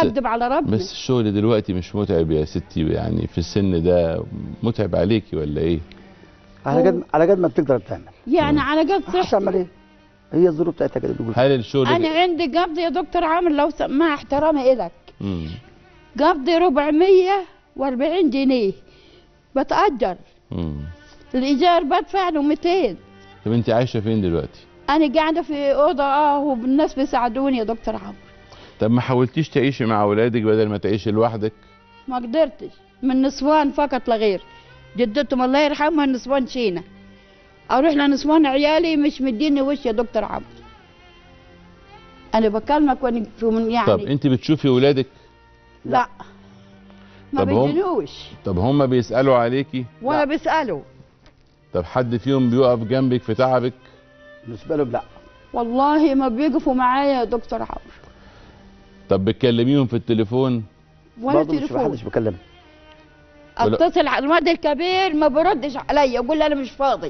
اكذب على ربي بس الشغل دلوقتي مش متعب يا ستي يعني في السن ده متعب عليكي ولا ايه على قد على قد ما بتقدر تعمل يعني على قد صحتي هتعمل ايه؟ هي الظروف بتاعتها كده بيقول هل الشغل انا عندي قبض يا دكتور عامر لو س- مع احترامي الك مم. قبضي 440 جنيه بتأجر مم. الإيجار بدفع له 200 طب انت عايشه فين دلوقتي أنا قاعدة في أوضة أه والناس بيساعدوني يا دكتور عمرو طب ما حاولتيش تعيشي مع اولادك بدل ما تعيشي لوحدك ما قدرتش من نسوان فقط لا غير جدتهم الله يرحمها نسوان شينا أروح لنسوان عيالي مش مديني وش يا دكتور عمرو أنا بكلمك وأنا في من يعني طب انت بتشوفي اولادك لا ما طب هم- بيجنوش طب هم بيسالوا عليكي ولا بيسألوا طب حد فيهم بيقف جنبك في تعبك بالنسبه لهم لا والله ما بيقفوا معايا يا دكتور عمرو طب بتكلميهم في التليفون ولا برضه مش تليفون محدش بيكلمها ولا- اتصل على الواد الكبير ما بردش عليا يقول لي انا مش فاضي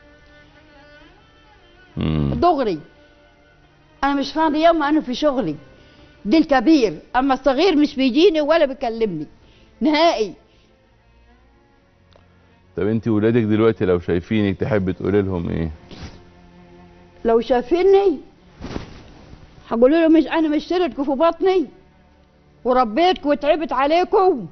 مم. دغري انا مش فاضي يوم انا في شغلي دي الكبير اما الصغير مش بيجيني ولا بيكلمني نهائي طب انت ولادك دلوقتي لو شايفينك تحب تقولي لهم ايه لو شافيني هقول له مش انا مشتركوا في بطني وربيتكم وتعبت عليكم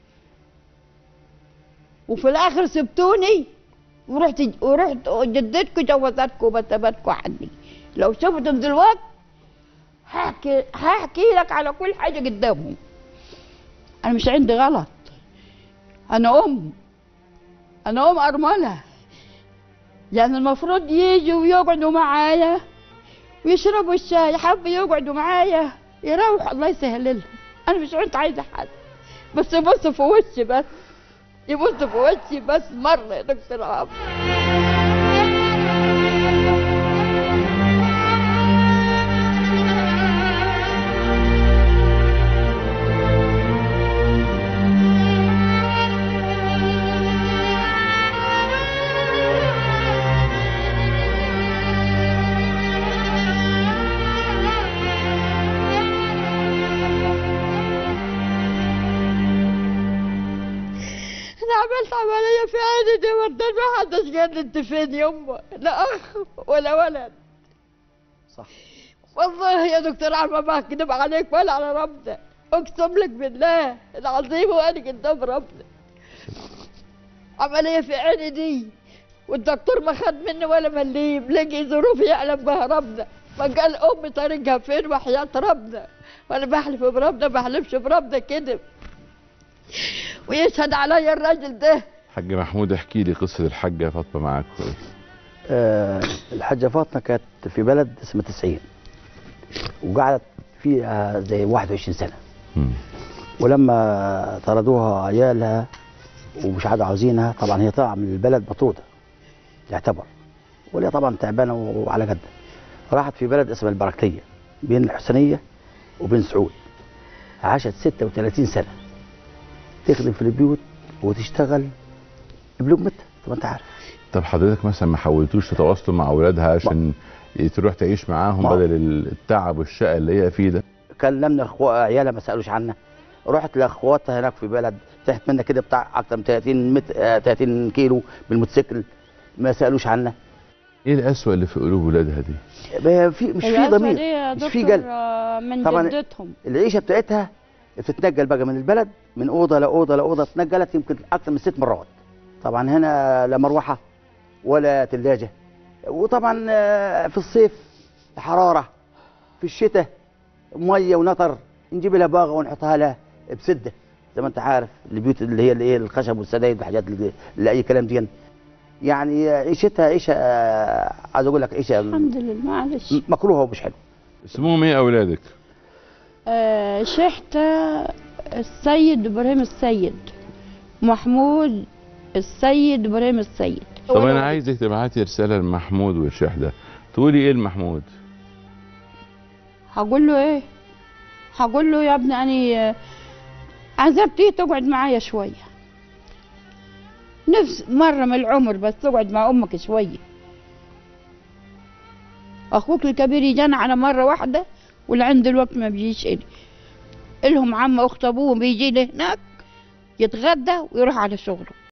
وفي الاخر سبتوني ورحت ورحت جدتكم جوزتكم وبتبتكم عني لو شفتهم دلوقتي هحكي هحكي لك على كل حاجه قدامهم انا مش عندي غلط انا ام انا ام ارمله يعني المفروض يجوا ويقعدوا معايا ويشربوا الشاي حبوا يقعدوا معايا يروحوا الله يسهل لهم انا مش كنت عايزه حد بس يبصوا في وشي بس يبصوا في وشي بس مره يا دكتور عمرو انا عملت عمليه في عيني دي وديت ما حدش قال لي انت فين يما لا اخ ولا ولد صح والله يا دكتور عمرو ما اكذب عليك ولا على ربنا اقسم لك بالله العظيم وانا قدام ربنا عمليه في عيني دي والدكتور ما خد مني ولا مليم لقي ظروفي يعلم بها ربنا فقال امي طريقها فين وحياه ربنا وانا بحلف بربنا ما بحلفش بربنا كذب ويشهد عليا الراجل ده حاج محمود احكي لي قصه الحاجه فاطمه معاك ايه آه الحاجه فاطمه كانت في بلد اسمها 90 وقعدت فيها زي 21 سنه مم. ولما طردوها عيالها ومش عاد عاوزينها طبعا هي طالعه من البلد مطروده تعتبر وهي طبعا تعبانه وعلى قد راحت في بلد اسمها البركتيه بين الحسينيه وبين سعود عاشت 36 سنه تخدم في البيوت وتشتغل بلقمتها طب انت عارف طب حضرتك مثلا ما حاولتوش تتواصلوا مع اولادها عشان تروح تعيش معاهم ما- بدل التعب والشقه اللي هي فيه ده كلمنا اخو عيالها ما سالوش عنا رحت لاخواتها هناك في بلد تحت منا كده بتاع اكتر من 30 مت... آه، 30 كيلو بالموتوسيكل ما سالوش عنا ايه القسوه اللي في قلوب ولادها دي ما في مش في الأسوأ دي ضمير يا مش في دكتور قلب آه، من طبعاً جدتهم العيشه بتاعتها بتتنقل بقى من البلد من اوضه لاوضه لاوضه اتنقلت يمكن اكثر من ست مرات طبعا هنا لا مروحه ولا ثلاجه وطبعا آه، في الصيف حراره في الشتاء ميه ونطر نجيب لها باغه ونحطها لها بسده زي ما انت عارف البيوت اللي هي اللي هي الخشب والسدايد والحاجات اللي, اللي اي كلام دي يعني عيشتها عيشه آه، عايز اقول لك عيشه الحمد لله معلش مكروهه ومش حلوه اسمهم ايه اولادك آه شحتة السيد ابراهيم السيد محمود السيد ابراهيم السيد طب انا عايزك تبعتي رساله لمحمود والشحده تقولي ايه لمحمود هقول له ايه هقول له يا ابني اني عايزاك تيجي تقعد معايا شويه نفس مره من العمر بس تقعد مع امك شويه اخوك الكبير يجانا على مره واحده واللي عنده الوقت ما بيجيش إلي إلهم عم أخت أبوه بيجي لهناك يتغدى ويروح على شغله